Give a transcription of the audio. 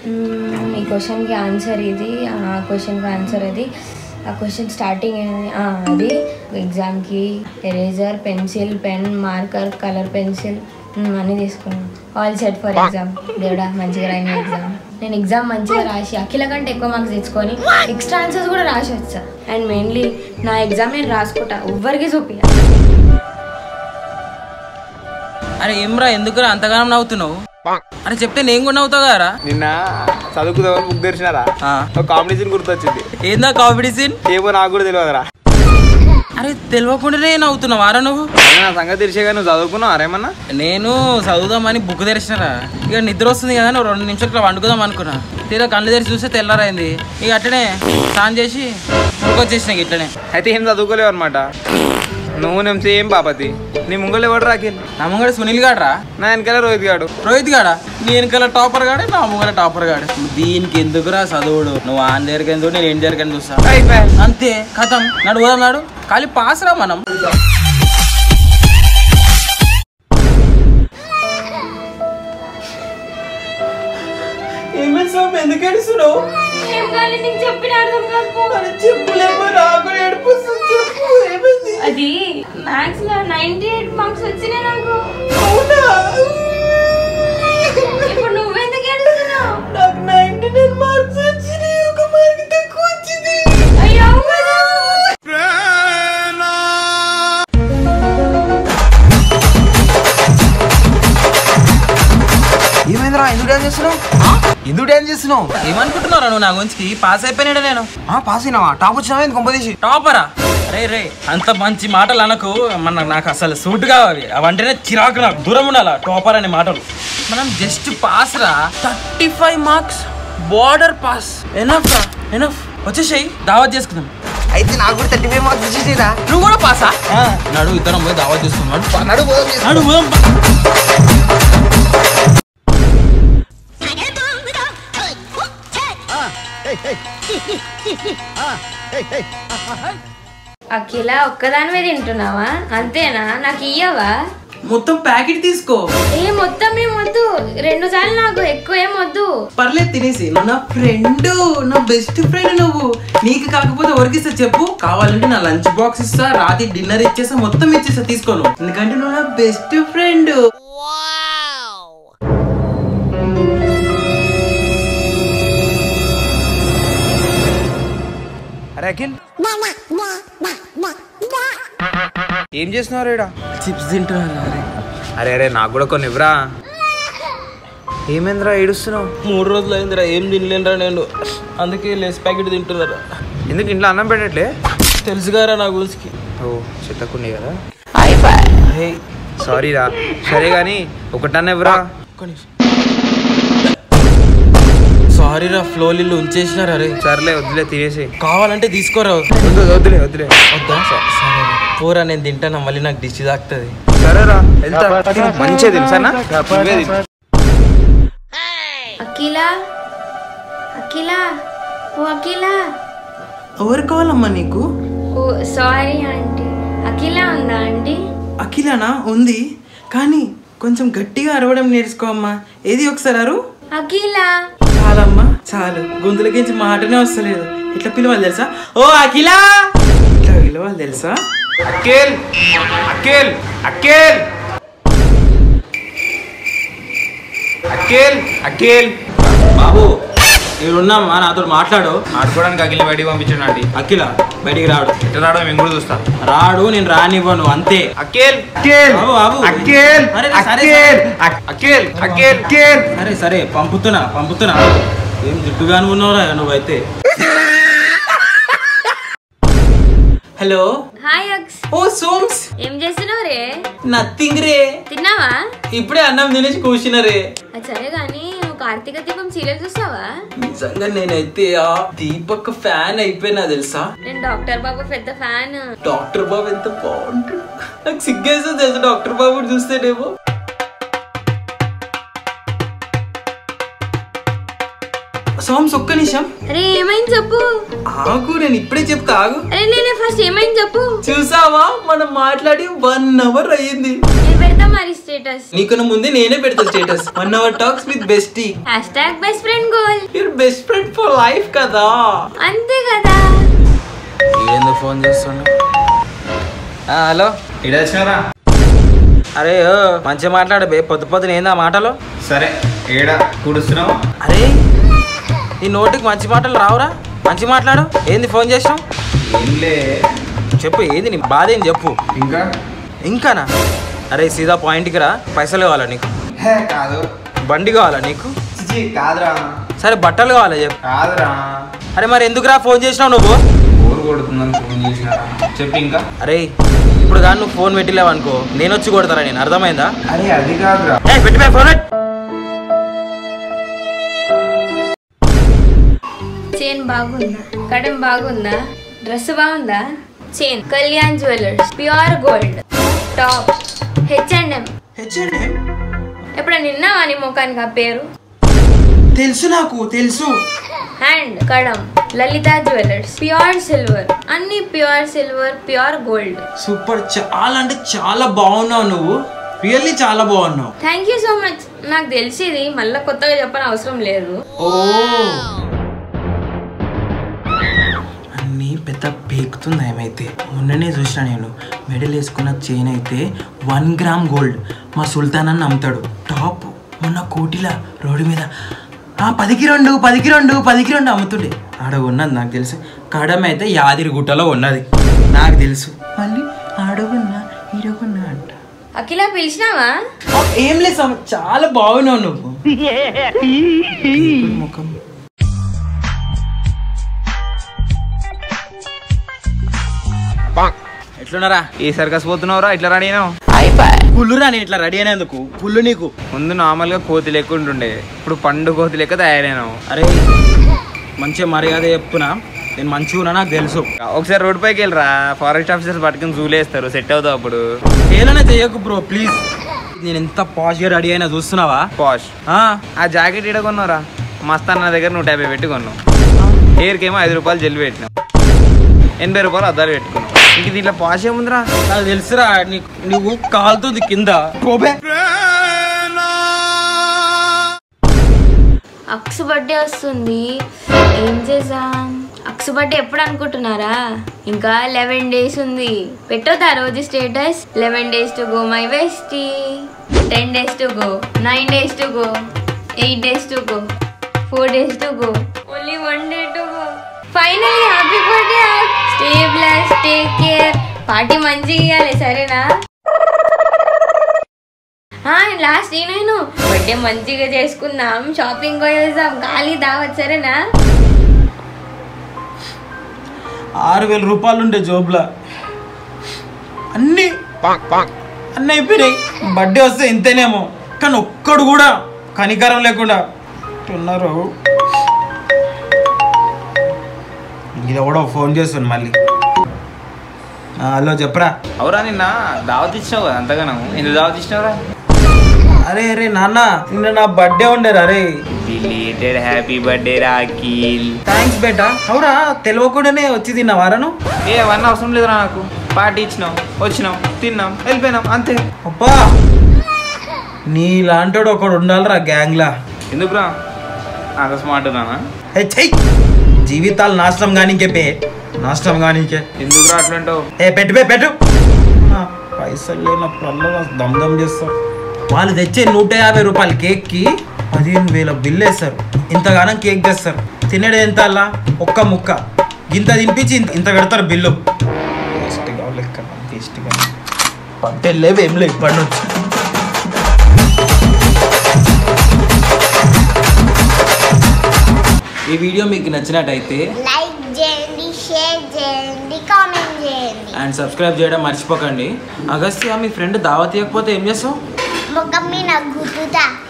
మ్మ్, ఈ క్వశ్చన్కి ఆన్సర్ ఇది ఆ క్వశ్చన్కి ఆన్సర్ అది ఆ క్వశ్చన్ స్టార్టింగ్ ఏంది? ఆ, అది ఎగ్జామ్కి eraser pencil pen marker colour pencil మ్మ్, అన్నీ తీసుకున్నాను ఆల్ సెట్ ఫర్ ఎగ్జామ్ దేవుడా మంచిగా రాయిన ఎగ్జామ్ నేను ఎగ్జామ్ మంచిగా రాసి అఖిల కంటే ఎక్కువ మార్క్స్ తెచ్చుకొని ఎక్స్ట్రా ఆన్సర్స్ కూడా రాసి వచ్చా అండ్ మెయిన్లీ నా ఎగ్జామ్ నేను రాసుకుంటా ఎవ్వరికి చూపియా అరే ఏమ్రా ఎందుకురా అంతగానం నవ్వుతున్నావు అరే చెప్తే నేను కూడా నవ్వుతావు కదరా నిన్న చదువుకుదామని బుక్ తెరిచినారా ఆ. ఒక కాంపిటీషన్ గుర్తొచ్చింది ఏందా కాంపిటీషన్ ఏమో నాకు కూడా తెలియదురా అరే తెలియకుండానే నవ్వుతున్నావు ఆరా నువ్వు అయినా నా సంగతి తెలిసే నువ్వు చదువుకున్నావు అరేమన్నా నేను చదువుదామని బుక్ తెరిచినారా ఇక నిద్ర వస్తుంది కదా నువ్వు రెండు నిమిషాలు ఇట్లా వండుకుందాం అనుకున్నా తీరా కళ్ళు తెరిచి చూస్తే తెల్లారైంది ఇక అట్లనే స్నానం చేసి వచ్చేసిన ఇట్లనే అయితే ఏం చదువుకోలేవు అనమాట నువ్వు నేను సేమ్ బాపతి నీ ముంగళ్ళు ఎవడు రాకిల్ నా ముంగడ సునీల్ గాడరా నా వెనకాల రోహిత్ గాడు రోహిత్ గాడా నీ వెనకాల టాపర్ గాడే నా ముంగల టాపర్ గాడు దీనికి ఎందుకురా చదువుడు నువ్వు ఆన్ దగ్గరికి ఎందుకు నేను ఏం దగ్గరికి చూస్తా అయిపోయా అంతే కథం నడు పోదాం నాడు ఖాళీ పాస్ రా మనం ఎందుకు ఏడుస్తున్నావు ఏం కావాలి నీకు చెప్పిన అర్థం కాదు చెప్పులేమో నాకు ఏడుపు చెప్పు ఏమైంది అది మ్యాథ్స్ లో నైన్టీ ఎయిట్ మార్క్స్ వచ్చినాయి నాకు ఇప్పుడు నువ్వెందుకు ఏడుస్తున్నావు నాకు నైన్టీ నైన్ మార్క్స్ వచ్చినాయి ఒక మార్క్ తక్కువ వచ్చింది అయ్యో కదా ఏమైందిరా ఎందుకు డ్యాన్స్ చేస్తున్నావు ఎందుకు డ్యాన్స్ చేస్తున్నావు ఏమనుకుంటున్నారా నువ్వు నా గురించి పాస్ అయిపోయినాడు నేను ఆ, పాస్ అయినావా టాప్ వచ్చినావా ఎందుకు కొంపదీసి టాపరా రే రే అంత మంచి మాటలు అనకు మన నాకు అసలు సూట్ కావాలి అవంటేనే చిరాకు నాకు దూరం ఉండాలా టాపర్ అనే మాటలు మనం జస్ట్ పాస్ రా thirty five marks border pass enough రా ఎనఫ్ వచ్చేసాయి దావత్ చేసుకుందాం అయితే నాకు కూడా థర్టీ ఫైవ్ మార్క్స్ ఇచ్చేసేదా నువ్వు కూడా పాసా నడు ఇద్దరం పోయి దావత్ చేసుకున్నాడు నడు పోదాం చేసుకో. నడు పోదాం పా. అఖిల ఒక్కదానివే తింటున్నావా అంతేనా నాకు ఇయ్యవా మొత్తం ప్యాకెట్ తీసుకో ఏ మొత్తం ఏం వద్దు రెండు సార్లు నాకు ఎక్కువ ఏం వద్దు పర్లేదు తినేసి నువ్వు నా ఫ్రెండ్ నా బెస్ట్ ఫ్రెండ్ నువ్వు నీకు కాకపోతే ఎవరికి ఇస్తా చెప్పు కావాలంటే నా లంచ్ బాక్స్ ఇస్తా రాత్రి డిన్నర్ ఇచ్చేసా మొత్తం ఇచ్చేసా తీసుకోను ఎందుకంటే నువ్వు నా బెస్ట్ ఫ్రెండ్ అరే అఖిల్ ఏం చేస్తున్నావు రేడా చిప్స్ తింటున్నాను అరే అరే అరే నాకు కూడా కొన్ని ఇవ్వరా ఏమైందిరా ఏడుస్తున్నావు మూడు రోజులు అయిందిరా ఏం తినలేనురా నేను అందుకే లెస్ ప్యాకెట్ తింటున్నారా ఎందుకు ఇంట్లో అన్నం పెట్టట్లే తెలుసుగారా నా గురించి ఓ చెత్తకుండి కదా హే సారీ రా సరే కానీ ఒకటన్నా ఇవ్వరా సారీ రా ఫ్లో లిల్లు ఉంచేసినారా రే సర్లే వద్దులే తినేసి కావాలంటే తీసుకోరా వద్దు వద్దులే వద్దులే వద్దా సరే పోరా నేను తింటాను మళ్ళీ నాకు దిష్టి తాకుతుంది సరేరా వెళ్తా మంచిగా తెలుసానా నువ్వే తిను. అఖిల అఖిల ఓ అఖిల ఎవరు కావాలమ్మా నీకు ఓ సారీ ఆంటీ అఖిల ఉందా ఆంటీ అఖిలనా ఉంది కానీ కొంచెం గట్టిగా అరవడం నేర్చుకోమ్మా ఏది ఒకసారి అరు అఖిల చాలమ్మా చాలు గొంతులకించి మాటనే వస్తలేదు ఎట్లా పిలవాలి తెలుసా ఓ అఖిల ఇట్లా పిలవాలి తెలుసా అఖిల్ అఖిల్ అఖిల్ అఖిల్ అఖిల్ బాబు ఇక్కడ ఉన్నామా నాతో మాట్లాడు ఆడుకోవడానికి అఖిల్ బయటికి పంపించాను ఆంటీ అఖిల బయటికి రాడు ఎట్లా రావడం మేము కూడా చూస్తా రాడు నేను రానివ్వను అంతే అఖిల్ అఖిల్ బాబు, బాబు. అఖిల్ అరే, సరే, అఖిల్ అఖిల్ అఖిల్ అఖిల్ సరే సరే పంపుతున్నా పంపుతున్నా ఏం జుట్టుగాను ఉన్నావురా నువ్వైతే హలో హాయ్ అక్స్ ఓ సోమ్స్ ఏం చేస్తున్నావు రే నథింగ్ రే తిన్నావా ఇప్పుడే అన్నం తినేసి కూర్చున్నా రే అది సరే కానీ నువ్వు కార్తీక దీపం సీరియల్ చూస్తావా నిజంగా నేనైతే ఆ దీపక్ ఫ్యాన్ అయిపోయినా తెలుసా నేను డాక్టర్ బాబు పెద్ద ఫ్యాన్ డాక్టర్ బాబు ఎంత బాగుంటాడు నాకు సిగ్గేస్తుంది తెలుసా డాక్టర్ బాబు చూస్తేనేమో సోమ్స్ ఒక్క నిమిషం అరే ఏమైంది చెప్పు ఆగు నేను ఇప్పుడే చెప్తా ఆగు అరే నేనే ఫస్ట్ ఏమైంది చెప్పు చూసావా మనం మాట్లాడి వన్ అవర్ అయ్యింది నేను పెడతా మరి స్టేటస్ నీకన్నా ముందే నేనే పెడతా status one hour talks with bestie hashtag best friend goal your best friend for life కదా అంతే కదా ఎందుకు ఫోన్ చేస్తుండు హలో ఇడ వచ్చినారా అరే ఓ, మంచిగా మాట్లాడు బే పొద్దు పొద్దున ఏందా మాటలు సరే ఏడ కూడుస్తున్నావు అరే నీ నోటికి మంచి మాటలు రావురా మంచి మాట్లాడు ఏంది ఫోన్ చేసావు ఏంలే చెప్పు ఏంది నీ బాధ ఏంది చెప్పు ఇంకా ఇంకానా అరే సీదా పాయింట్కి రా పైసలు కావాలా నీకు హే కాదు బండి కావాలా నీకు చిచి కాదురా సరే బట్టలు కావాలా చెప్పు కాదురా అరే మరి ఎందుకురా ఫోన్ చేసినావు నువ్వు బోర్ కొడుతుందని ఫోన్ చేసినారా చెప్పు ఇంకా అరే ఇప్పుడు కానీ నువ్వు ఫోన్ పెట్టలేవు అనుకో నేను వచ్చి కొడతారా నేను అర్థమైందా అరే అది కాదురా ఏ పెట్టిపోయా ఫోన్ పెట్టు. చైన్ బాగుందా కడం బాగుందా డ్రెస్ బాగుందా chain Kalyan Jewellers pure gold top H and M H&M? ఎప్పుడు నిన్నావా నీ ముఖానికి ఆ పేరు తెలుసు నాకు తెలుసు హ్యాండ్ కడం లలిత జ్యువెలర్స్ ప్యూర్ సిల్వర్ అన్ని pure silver pure gold super చాలా అంటే చాలా బాగున్నావు నువ్వు రియల్లీ చాలా బాగున్నావు థ్యాంక్ యూ సో మచ్ నాకు తెలిసేది మళ్ళీ కొత్తగా చెప్పని అవసరం లేదు ఓ అన్నీ పెద్ద పేకుతుంది ఏమైతే మొన్ననే చూసిన నేను మెడల్ వేసుకున్న చైన్ అయితే వన్ గ్రామ్ గోల్డ్ మా సుల్తాన్ అని నమ్ముతాడు టాప్ మొన్న కోటిలా రోడ్డు మీద ఆ పదికి రెండు పదికి రెండు పదికి రెండు అమ్ముతుండే ఆడ ఉన్నది నాకు తెలుసు కడమ అయితే యాదిరి గుట్టలో ఉన్నది నాకు తెలుసు మళ్ళీ ఆడగున్నా ఈడగున్నా అంట అఖిల పిలిచినావా ఆ, ఏం లేదు స్వామి, చాలా బాగున్నావు నువ్వు ముఖం ఎట్లున్నారా ఏ సర్కస్ పోతున్నావురా ఇట్లా రెడీ అయినావు పుల్లురా నేను ఇట్లా రెడీ అయినందుకు పుల్లు నీకు ముందు నార్మల్గా కోతి లెక్క ఉంటుండే ఇప్పుడు పండు కోతి లెక్క తయారైనావు అరే మంచిగా మర్యాద చెప్తున్నా నేను మంచిగా ఉన్నా నాకు తెలుసు ఒకసారి రోడ్ పైకి వెళ్ళరా ఫారెస్ట్ ఆఫీసర్స్ పట్టుకుని జూలేస్తారు సెట్ అవుతావు అప్పుడు ఏలనే చెయ్యకు బ్రో ప్లీజ్ నేను ఎంత పాష్గా రెడీ అయినా చూస్తున్నావా పాష్ ఆ, ఆ జాకెట్ ఈడ కొన్నావురా మస్తాన్ నా దగ్గర నూట యాభై పెట్టి కొన్నావు హెయిర్కి ఏమో ఐదు రూపాయలు జెల్ పెట్టినావు ఎనభై రూపాయలు అద్దాలు పెట్టుకున్నావు ఇంక దీంట్లో పాష్ ఏముందిరా నాకు తెలుసురా నీకు నువ్వు కాలుతుంది కింద పోబే అక్సు బర్త్డే వస్తుంది ఏం చేసాం అక్సు బర్త్డే ఎప్పుడు అనుకుంటున్నారా ఇంకా లెవెన్ డేస్ ఉంది పెట్టొద్దా రోజు status eleven days to go my వెస్టీ ten days to go nine days to go eight days to go four days to go only one day to go finally happy birthday stay bless take care party మంచిగా ఇవ్వాలి సరేనా last నేను birthday మంచిగా చేసుకుందాం shopping పోయేద్దాం ఖాళీ దావత్ సరేనా ఆరు వేల రూపాయలు ఉండే జోబులో అన్ని అన్నీ అయిపోయినాయి బర్త్డే వస్తే ఇంతేనేమో కానీ ఒక్కడు కూడా కనికరం లేకుండా ఉన్నారు ఇది ఎవడో ఫోన్ చేస్తుంది మళ్ళీ ఆ, హలో చెప్పరా అవురా నిన్న దావత్ ఇచ్చినావు కదా అంతగానో ఎందుకు దావత్ ఇచ్చినావురా అరే అరే నాన్న నిన్న నా బర్త్డే ఉండేరా అరే బిలేటెడ్ హ్యాపీ బర్త్డే రా అఖిల్ థ్యాంక్స్ బేటా అవురా తెలియకుండానే వచ్చి తిన్నావారను ఏ అవన్నీ అవసరం లేదురా నాకు పార్టీ ఇచ్చినాం వచ్చినాం తిన్నాం వెళ్ళిపోయినాం అంతే అబ్బా నీలాంటోడు ఒకడు ఉండాలిరా గ్యాంగ్లా ఎందుకురా అంత స్మార్ట్ నానా ఏ చెయ్ జీవితాలు నాశనం కానీకే పే నాశనం కానీకే ఎందుకురా అట్లంటావు ఏ పెట్టు పే పెట్టు ఆ, పైసలు లేనప్పుడల్లా దమ్ దమ్ చేస్తారు వాళ్ళు తెచ్చే నూట యాభై రూపాయల కేక్కి పదిహేను వేల బిల్లు వేస్తారు ఇంతగానం కేక్ తెస్తారు తినేది ఎంత అలా ఒక్క ముక్క ఇంత తినిపించి ఇంత ఇంత పెడతారు బిల్లు వేస్ట్గా లెక్క వేస్ట్గా పంటలేవు ఏం లేవు ఇప్పటి నుంచి ఈ వీడియో మీకు నచ్చినట్టయితే లైక్ చేయండి షేర్ చేయండి కామెంట్ చేయండి అండ్ సబ్స్క్రైబ్ చేయడం మర్చిపోకండి అగస్త్య మీ ఫ్రెండ్ దావత్ ఇవ్వకపోతే ఏం చేస్తావు ముఖం మీద గుద్దుతా